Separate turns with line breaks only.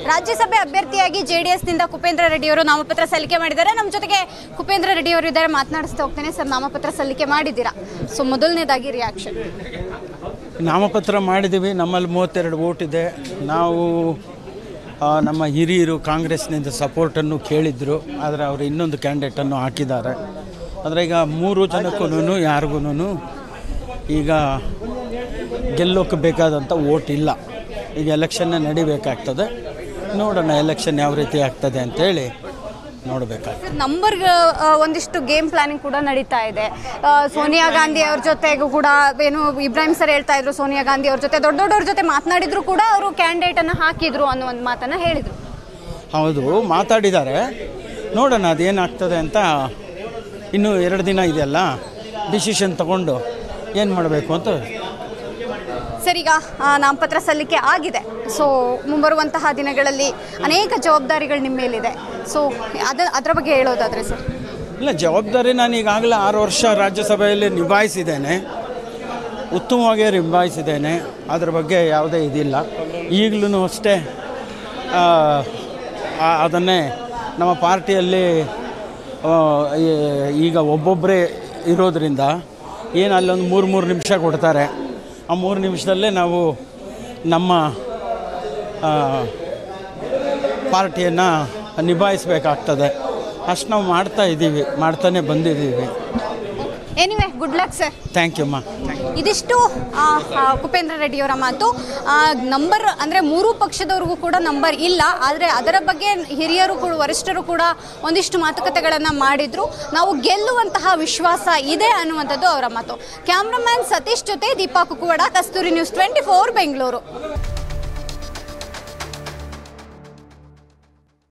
ರಾಜ್ಯಸಭೆ ಅಭ್ಯರ್ಥಿಯಾಗಿ ಜೆಡಿಎಸ್ನಿಂದ ಕುಪೇಂದ್ರ ರೆಡ್ಡಿ ಅವರು ನಾಮಪತ್ರ ಸಲ್ಲಿಕೆ ಮಾಡಿದ್ದಾರೆ ನಮ್ಮ ಜೊತೆಗೆ ಕುಪೇಂದ್ರ ರೆಡ್ಡಿ ಅವರು ಇದ್ದಾರೆ ಮಾತನಾಡಿಸ್ತಾ ಹೋಗ್ತೇನೆ ಸರ್ ನಾಮಪತ್ರ ಸಲ್ಲಿಕೆ ಮಾಡಿದ್ದೀರಾ ಸೊ ಮೊದಲನೇದಾಗಿ ರಿಯಾಕ್ಷನ್
ನಾಮಪತ್ರ ಮಾಡಿದ್ದೀವಿ ನಮ್ಮಲ್ಲಿ ಮೂವತ್ತೆರಡು ವೋಟ್ ಇದೆ ನಾವು ಆ, ನಮ್ಮ ಹಿರಿಯರು ಕಾಂಗ್ರೆಸ್ನಿಂದ ಸಪೋರ್ಟನ್ನು ಕೇಳಿದ್ರು ಆದರೆ ಅವರು ಇನ್ನೊಂದು ಕ್ಯಾಂಡಿಡೇಟನ್ನು ಹಾಕಿದ್ದಾರೆ ಆದರೆ ಈಗ ಮೂರು ಜನಕ್ಕೂ ಯಾರಿಗೂ ಈಗ ಗೆಲ್ಲೋಕ್ಕೆ ಬೇಕಾದಂಥ ವೋಟ್ ಇಲ್ಲ ಈಗ ಎಲೆಕ್ಷನ್ನೇ ನಡಿಬೇಕಾಗ್ತದೆ ನೋಡೋಣ ಎಲೆಕ್ಷನ್ ಯಾವ ರೀತಿ ಆಗ್ತದೆ ಅಂತೇಳಿ ನೋಡಬೇಕಾಗ್ತದೆ
ಸರ್ ನಂಬರ್ ಒಂದಿಷ್ಟು ಗೇಮ್ ಪ್ಲಾನಿಂಗ್ ಕೂಡ ನಡೀತಾ ಇದೆ ಆ, ಸೋನಿಯಾ ಗಾಂಧಿ ಅವ್ರ ಜೊತೆಗೂ ಕೂಡ ಏನು ಇಬ್ರಾಹಿಂ ಸರ್ ಹೇಳ್ತಾ ಇದ್ರು ಸೋನಿಯಾ ಗಾಂಧಿ ಅವ್ರ ಜೊತೆ ದೊಡ್ಡ ದೊಡ್ಡವ್ರ ಜೊತೆ ಮಾತನಾಡಿದ್ರು ಕೂಡ ಅವರು ಕ್ಯಾಂಡಿಡೇಟ್ ಅನ್ನ ಹಾಕಿದ್ರು ಅನ್ನೋ ಒಂದು ಮಾತನ್ನ ಹೇಳಿದ್ರು
ಹೌದು ಮಾತಾಡಿದ್ದಾರೆ ನೋಡೋಣ ಅದೇನಾಗ್ತದೆ ಅಂತ ಇನ್ನೂ ಎರಡು ದಿನ ಇದೆಯಲ್ಲ ಡಿಸಿಷನ್ ತಗೊಂಡು ಏನು ಮಾಡಬೇಕು ಅಂತ
ಸರ್ ಈಗ ಆ, ನಾಮಪತ್ರ ಸಲ್ಲಿಕೆ ಆಗಿದೆ ಸೊ ಮುಂಬರುವಂತಹ ದಿನಗಳಲ್ಲಿ ಅನೇಕ ಜವಾಬ್ದಾರಿಗಳು ನಿಮ್ಮ ಮೇಲಿದೆ ಸೊ ಅದ ಅದರ ಬಗ್ಗೆ ಹೇಳೋದಾದ್ರೆ ಸರ್
ಇಲ್ಲ ಜವಾಬ್ದಾರಿ ನಾನು ಈಗಾಗಲೇ ಆರು ವರ್ಷ ರಾಜ್ಯಸಭೆಯಲ್ಲಿ ನಿಭಾಯಿಸಿದ್ದೇನೆ ಉತ್ತಮವಾಗಿ ನಿಭಾಯಿಸಿದ್ದೇನೆ ಅದ್ರ ಬಗ್ಗೆ ಯಾವುದೇ ಇದಿಲ್ಲ ಈಗಲೂ ಅಷ್ಟೇ ಆ, ಆ- ಅದನ್ನೇ ನಮ್ಮ ಪಾರ್ಟಿಯಲ್ಲಿ ಆ, ಈ- ಈಗ ಒಬ್ಬೊಬ್ಬರೇ ಇರೋದ್ರಿಂದ ಏನು ಅಲ್ಲೊಂದು ಮೂರು ಮೂರು ನಿಮಿಷ ಕೊಡ್ತಾರೆ ಆ ಮೂರು ನಿಮಿಷದಲ್ಲೇ ನಾವು ನಮ್ಮ ಆ, ಪಾರ್ಟಿಯನ್ನು ನಿಭಾಯಿಸಬೇಕಾಗ್ತದೆ ಅಷ್ಟು ನಾವು ಮಾಡ್ತಾ ಇದ್ದೀವಿ ಮಾಡ್ತಾನೆ ಬಂದಿದ್ದೀವಿ
anyway good luck sir
thank you ಅಮ್ಮ
ಇದಿಷ್ಟು ಆ, ಆ, ಕುಪೇಂದ್ರ ರೆಡ್ಡಿಯವರ ಮಾತು ನಂಬರ್ ಅಂದರೆ ಮೂರೂ ಪಕ್ಷದವ್ರಿಗೂ ಕೂಡ ನಂಬರ್ ಇಲ್ಲ ಆದರೆ ಅದರ ಬಗ್ಗೆ ಹಿರಿಯರು ಕೂಡ ವರಿಷ್ಠರು ಕೂಡ ಒಂದಿಷ್ಟು ಮಾತುಕತೆಗಳನ್ನು ಮಾಡಿದ್ರು ನಾವು ಗೆಲ್ಲುವಂತಹ ವಿಶ್ವಾಸ ಇದೆ ಅನ್ನುವಂಥದ್ದು ಅವರ ಮಾತು ಕ್ಯಾಮ್ರಾಮ್ಯಾನ್ ಸತೀಶ್ ಜೊತೆ Deepa Kukkuvada Kasturi news twenty four Bengaluru